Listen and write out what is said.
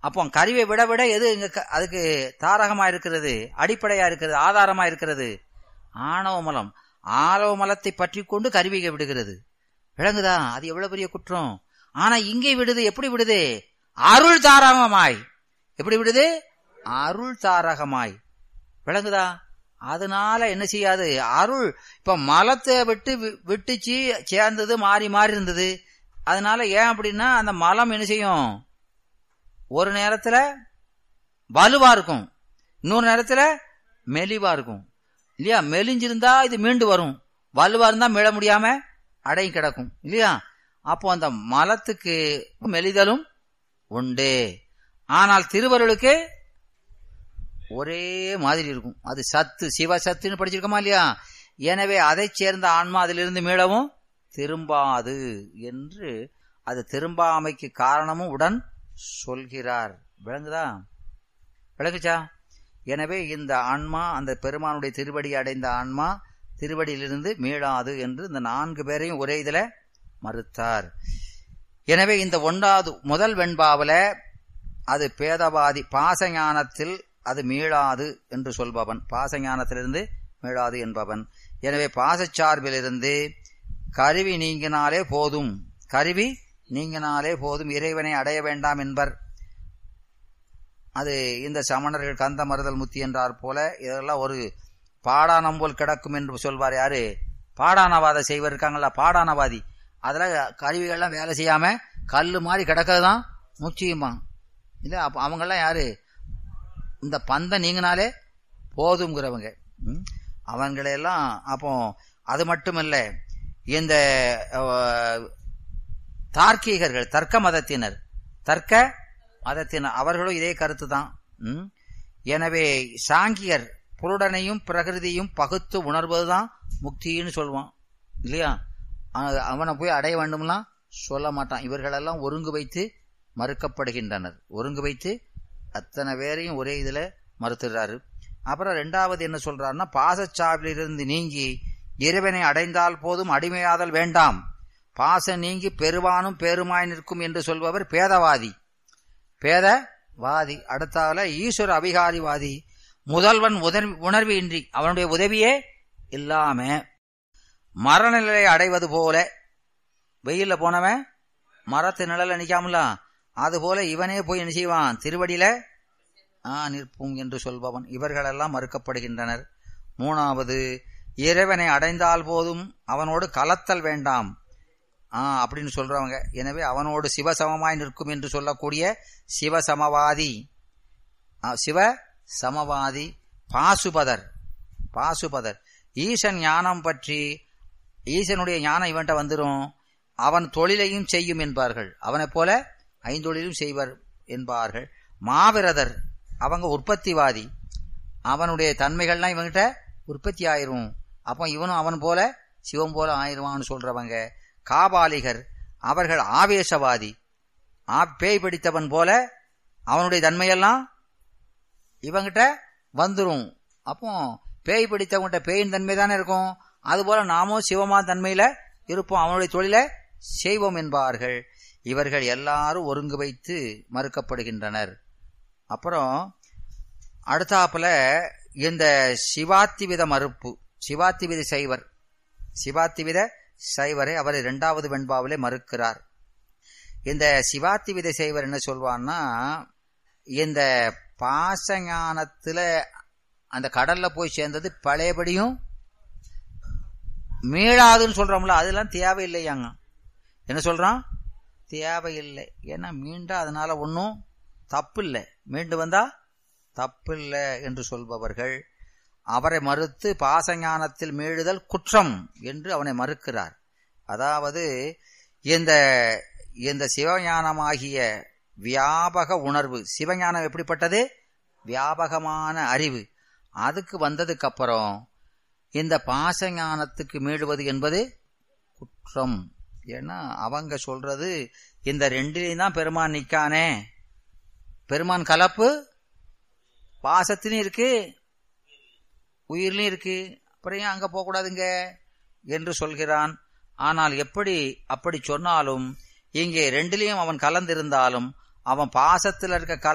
அப்போ கருவை விட விட எது இங்க க- அதுக்கு தாரகமா இருக்கிறது அடிப்படையா இருக்கிறது ஆதாரமா இருக்கிறது ஆணவ மலம் ஆணவ மலத்தை பற்றி கொண்டு கருவிகை விடுகிறது விளங்குதா அது எவ்வளவு பெரிய குற்றம் ஆனா இங்கே விடுது எப்படி விடுது அருள் தாரகமாய் எப்படி விடுது அருள் தாரகமாய் விளங்குதா அதனால என்ன செய்யாது அருள் இப்ப மலத்தை விட்டு வி- விட்டுச்சு சேர்ந்தது மாறி மாறி இருந்தது அதனால ஏன் அப்படின்னா அந்த மலம் என்ன செய்யும் ஒரு நேரத்துல வலுவா இருக்கும் இன்னொரு நேரத்துல மெலிவா இருக்கும் இல்லையா மெலிஞ்சிருந்தா இது மீண்டு வரும் வலுவா இருந்தா மீள முடியாம அடங்கி கிடக்கும் இல்லையா அப்போ அந்த மலத்துக்கு மெலிதலும் உண்டு ஆனால் திருவருளுக்கு ஒரே மாதிரி இருக்கும் அது சத்து சிவசத்துன்னு படிச்சிருக்கோமா இல்லையா எனவே அதைச் சேர்ந்த ஆன்மா அதிலிருந்து மீளவும் திரும்பாது என்று அது திரும்பாமைக்கு காரணமும் உடன் சொல்கிறார் விளங்குதா விளங்குச்சா எனவே இந்த ஆன்மா அந்த பெருமானுடைய திருவடி அடைந்த ஆன்மா திருவடியிலிருந்து மீளாது என்று இந்த நான்கு பேரையும் ஒரே இதுல மறுத்தார் எனவே இந்த ஒன்றாவது முதல் வெண்பாவில அது பேதவாதி பாசஞானத்தில் அது மீளாது என்று சொல்பவன் பாசஞானத்திலிருந்து மீளாது என்பவன் எனவே பாசச்சார்பிலிருந்து கருவி நீங்கினாலே போதும் கருவி நீங்கினாலே போதும் இறைவனை அடைய வேண்டாம் என்பர் அது இந்த சமணர்கள் கந்த மறுதல் முத்தி என்றார் போல இதெல்லாம் ஒரு பாடானம் போல் கிடக்கும் என்று சொல்வார் யாரு பாடானவாத செய்வர் இருக்காங்களா பாடானவாதி அதுல கருவிகள்லாம் வேலை செய்யாம கல்லு மாதிரி கிடக்கிறது தான் முக்கியமா இல்ல அப்ப அவங்கெல்லாம் யாரு இந்த பந்தம் நீங்கினாலே போதுங்கிறவங்க ம்? அவங்களையெல்லாம் அப்போ அது மட்டும் இல்ல இந்த அஹ், தார்க்கீகர்கள் தர்க்க மதத்தினர் தர்க்க மதத்தினர் அவர்களும் இதே கருத்து தான் ம்? எனவே சாங்கியர் புருடனையும் பிரகிருதியும் பகுத்து உணர்வதுதான் முக்தின்னு சொல்லுவான் இல்லையா அ- அவனை போய் அடைய வேண்டும்லாம் சொல்ல மாட்டான் இவர்களெல்லாம் ஒருங்கு வைத்து மறுக்கப்படுகின்றனர் ஒருங்கு வைத்து அத்தனை பேரையும் ஒரே இதுல மறுத்துறாரு அப்புறம் ரெண்டாவது என்ன சொல்றாருன்னா பாசச்சாவிலிருந்து நீங்கி இறைவனை அடைந்தால் போதும் அடிமையாதல் வேண்டாம் பாச நீங்கி பெருவானும் பெருமாய் நிற்கும் என்று சொல்பவர் பேதவாதி பேதவாதி அடுத்தால ஈஸ்வர அபிகாரிவாதி முதல்வன் உதவி உணர்வு இன்றி அவனுடைய உதவியே இல்லாம மரணநிலை அடைவது போல வெயில்ல போனவன் மரத்து நிழல்ல நிக்காமல அது போல இவனே போய் என்ன செய்வான் திருவடியில ஆ நிற்பும் என்று சொல்பவன் இவர்களெல்லாம் மறுக்கப்படுகின்றனர் மூணாவது இறைவனை அடைந்தால் போதும் அவனோடு கலத்தல் வேண்டாம் ஆ அப்படின்னு சொல்றவங்க எனவே அவனோடு சிவசமமாய் நிற்கும் என்று சொல்லக்கூடிய சிவசமவாதி ஆ, சிவ சமவாதி பாசுபதர் பாசுபதர் ஈசன் ஞானம் பற்றி ஈசனுடைய ஞானம் இவன்ட்ட வந்துரும் அவன் தொழிலையும் செய்யும் என்பார்கள் அவனைப் போல ஐந்தொழிலும் செய்வர் என்பார்கள் மாவிரதர் அவங்க உற்பத்திவாதி அவனுடைய தன்மைகள்லாம் இவன்கிட்ட உற்பத்தி ஆயிரும் அப்போ இவனும் அவன் போல சிவம் போல ஆயிருவான்னு சொல்றவங்க காபாலிகர் அவர்கள் ஆவேசவாதி ஆ பேய் பிடித்தவன் போல அவனுடைய தன்மையெல்லாம் இவங்கிட்ட வந்துரும் அப்போ பேய் பிடித்தவங்கிட்ட பேயின் தன்மை தானே இருக்கும் அதுபோல நாமும் சிவமா தன்மையில இருப்போம் அவனுடைய தொழிலை செய்வோம் என்பார்கள் இவர்கள் எல்லாரும் ஒருங்கு வைத்து மறுக்கப்படுகின்றனர் அப்புறம் அடுத்தாப்புல இந்த சிவாத்திவித மறுப்பு சிவாத்திவித சைவர் சிவாத்திவித சைவரை அவர் இரண்டாவது வெண்பாவிலே மறுக்கிறார் இந்த சிவாத்திவித சைவர் என்ன சொல்வான்னா இந்த பாசஞானத்துல அந்த கடல்ல போய் சேர்ந்தது பழையபடியும் மீளாதுன்னு சொல்றோம்ல அதெல்லாம் தேவையில்லையாங்க என்ன சொல்றான் தேவையில்லை ஏன்னா மீண்டா அதனால ஒன்றும் தப்பு இல்லை மீண்டு வந்தா தப்பில்லை என்று சொல்பவர்கள் அவரை மறுத்து பாசஞானத்தில் மீழுதல் குற்றம் என்று அவனை மறுக்கிறார் அதாவது இந்த இந்த சிவஞானமாகிய வியாபக உணர்வு சிவஞானம் எப்படிப்பட்டது வியாபகமான அறிவு அதுக்கு வந்ததுக்கு அப்புறம் இந்த பாசஞானத்துக்கு மீளுவது என்பது குற்றம் ஏன்னா அவங்க சொல்றது இந்த ரெண்டிலையும் தான் பெருமான் நிக்கானே பெருமான் கலப்பு பாசத்திலையும் இருக்கு உயிர்லையும் இருக்கு அப்புறம் ஏன் அங்க போகக்கூடாதுங்க என்று சொல்கிறான் ஆனால் எப்படி அப்படி சொன்னாலும் இங்கே ரெண்டிலையும் அவன் கலந்திருந்தாலும் அவன் பாசத்தில் இருக்க கல